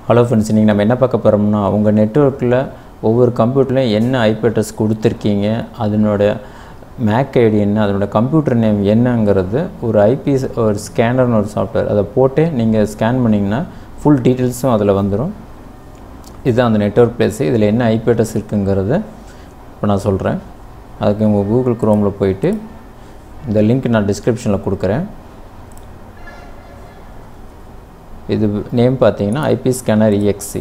hello friends இன்றைக்கி நம்ம என்ன பார்க்க போகிறோம்னா உங்கள் நெட்ஒர்க்கில் ஒவ்வொரு கம்ப்யூட்டர்லையும் என்ன ஐபி அட்ரஸ் கொடுத்துருக்கீங்க அதனோட மேக் ஐடி என்ன அதனோட கம்ப்யூட்டர் நேம் என்னங்கிறது ஒரு ஐபி ஒரு ஸ்கேனர்னு ஒரு சாஃப்ட்வேர் அதை போட்டு நீங்கள் ஸ்கேன் பண்ணிங்கன்னா ஃபுல் டீட்டெயில்ஸும் அதில் வந்துடும் இதுதான் அந்த நெட்ஒர்க் பிளேஸு இதில் என்ன ஐபி அட்ரஸ் இருக்குங்கிறத இப்போ நான் சொல்கிறேன் அதுக்கு உங்கள் கூகுள் குரோமில் போயிட்டு இந்த லிங்க் நான் டிஸ்கிரிப்ஷனில் கொடுக்குறேன் இது நேம் பார்த்தீங்கன்னா ஐபி ஸ்கேனர் இஎக்ஸி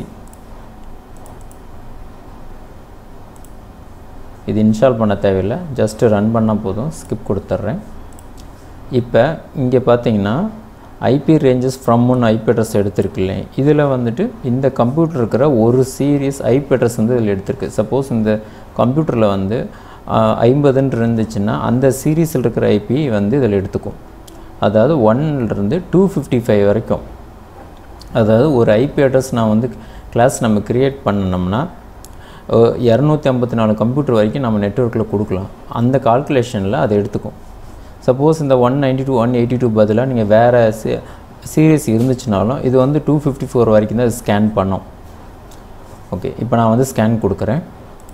இது இன்ஸ்டால் பண்ண தேவையில்லை ஜஸ்ட்டு ரன் பண்ணால் போதும் ஸ்கிப் கொடுத்துட்றேன் இப்போ இங்கே பார்த்தீங்கன்னா IP ranges from one IP address எடுத்திருக்குல்ல இதில் வந்துட்டு இந்த கம்ப்யூட்டர் இருக்கிற ஒரு சீரியஸ் ஐபி அட்ரஸ் வந்து இதில் எடுத்திருக்கு சப்போஸ் இந்த கம்ப்யூட்டரில் வந்து ஐம்பதுன்னு இருந்துச்சுன்னா அந்த சீரீஸில் இருக்கிற ஐபி வந்து இதில் எடுத்துக்கும் அதாவது ஒன்லேருந்து டூ ஃபிஃப்டி ஃபைவ் வரைக்கும் அதாவது ஒரு ஐபி அட்ரஸ் நான் வந்து கிளாஸ் நம்ம க்ரியேட் பண்ணோம்னா இரநூத்தி ஐம்பத்தி நாலு கம்ப்யூட்டர் வரைக்கும் நம்ம நெட்ஒர்க்கில் கொடுக்கலாம் அந்த கால்குலேஷனில் அதை எடுத்துக்கும் சப்போஸ் இந்த one ninety two one eighty two பதிலாக நீங்கள் வேறு சீரியஸ் இருந்துச்சுனாலும் இது வந்து டூ ஃபிஃப்டி ஃபோர் வரைக்கும் தான் ஸ்கேன் பண்ணோம் ஓகே இப்போ நான் வந்து ஸ்கேன் கொடுக்குறேன்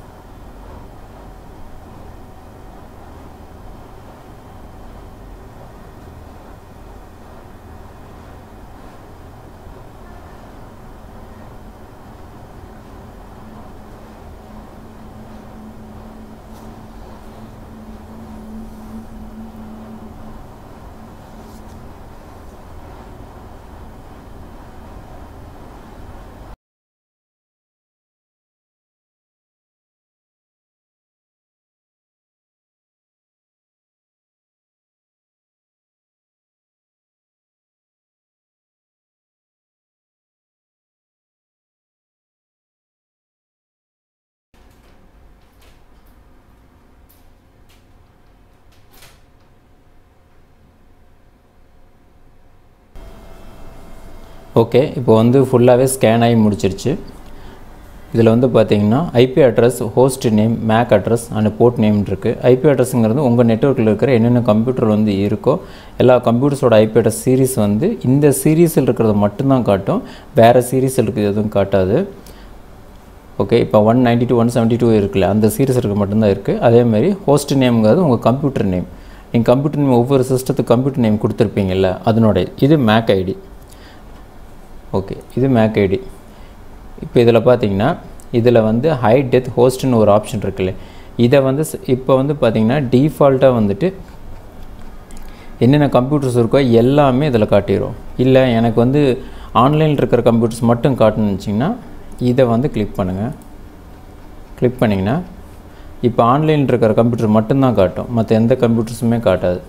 ஓகே இப்போ வந்து ஃபுல்லாகவே ஸ்கேன் ஆகி முடிச்சிருச்சு இதில் வந்து பார்த்தீங்கன்னா IP address host name MAC address and port name இருக்குது ஐபி அட்ரஸுங்கிறது உங்கள் நெட்ஒர்க்கில் இருக்கிற என்னென்ன கம்ப்யூட்டர் வந்து இருக்கோ எல்லா கம்ப்யூட்டர்ஸோட ஐபி அட்ரஸ் சீரீஸ் வந்து இந்த சீரீஸில் இருக்கிறத மட்டும்தான் காட்டும் வேறு சீரீஸில் இருக்கிறது எதுவும் காட்டாது ஓகே இப்போ one ninety two one seventy two இருக்குல்ல அந்த சீரீஸ் இருக்க மட்டும்தான் இருக்குது அதேமாதிரி ஹோஸ்ட் நேம்ங்கிறது உங்கள் கம்ப்யூட்டர் நேம் நீங்கள் கம்ப்யூட்டர் நேம் ஒவ்வொரு சிஸ்டத்துக்கு கம்ப்யூட்டர் நேம் கொடுத்துருப்பீங்கல்ல அதனுடைய இது மேக் ஐடி ஓகே இது மேக் ஐடி இப்போ இதில் பார்த்தீங்கன்னா இதில் வந்து ஹை டெத் ஹோஸ்ட்னு ஒரு ஆப்ஷன் இருக்குல்ல இதை வந்து இப்போ வந்து பார்த்திங்கன்னா டிஃபால்ட்டாக வந்துட்டு என்னென்ன கம்ப்யூட்டர்ஸ் இருக்கோ எல்லாமே இதில் காட்டிடும் இல்லை எனக்கு வந்து ஆன்லைனில் இருக்கிற கம்ப்யூட்டர்ஸ் மட்டும் காட்டணும்னு வச்சிங்கன்னா இதை வந்து கிளிக் பண்ணுங்கள் கிளிக் பண்ணிங்கன்னா இப்போ ஆன்லைனில் இருக்கிற கம்ப்யூட்டர் மட்டும்தான் காட்டும் மற்ற எந்த கம்ப்யூட்டர்ஸுமே காட்டாது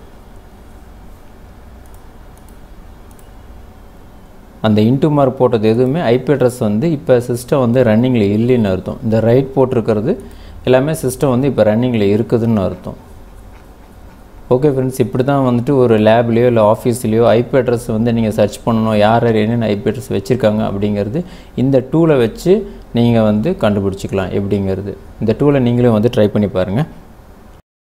அந்த இன்ட்டு மார்க் போட்டது எதுவுமே ஐபி அட்ரஸ் வந்து இப்போ சிஸ்டம் வந்து ரன்னிங்கில் இல்லைன்னு அர்த்தம் இந்த ரைட் போட்டிருக்கிறது எல்லாமே சிஸ்டம் வந்து இப்போ ரன்னிங்கில் இருக்குதுன்னு அர்த்தம் ஓகே ஃப்ரெண்ட்ஸ் இப்படி தான் வந்துட்டு ஒரு லேப்லேயோ இல்லை ஆஃபீஸ்லேயோ ஐபி அட்ரஸ் வந்து நீங்கள் சர்ச் பண்ணணும் யார் யார் என்னென்ன ஐபி அட்ரஸ் வச்சுருக்காங்க அப்படிங்கிறது இந்த டூலை வச்சு நீங்கள் வந்து கண்டுபிடிச்சிக்கலாம் எப்படிங்கிறது இந்த டூலை நீங்களும் வந்து ட்ரை பண்ணி பாருங்கள்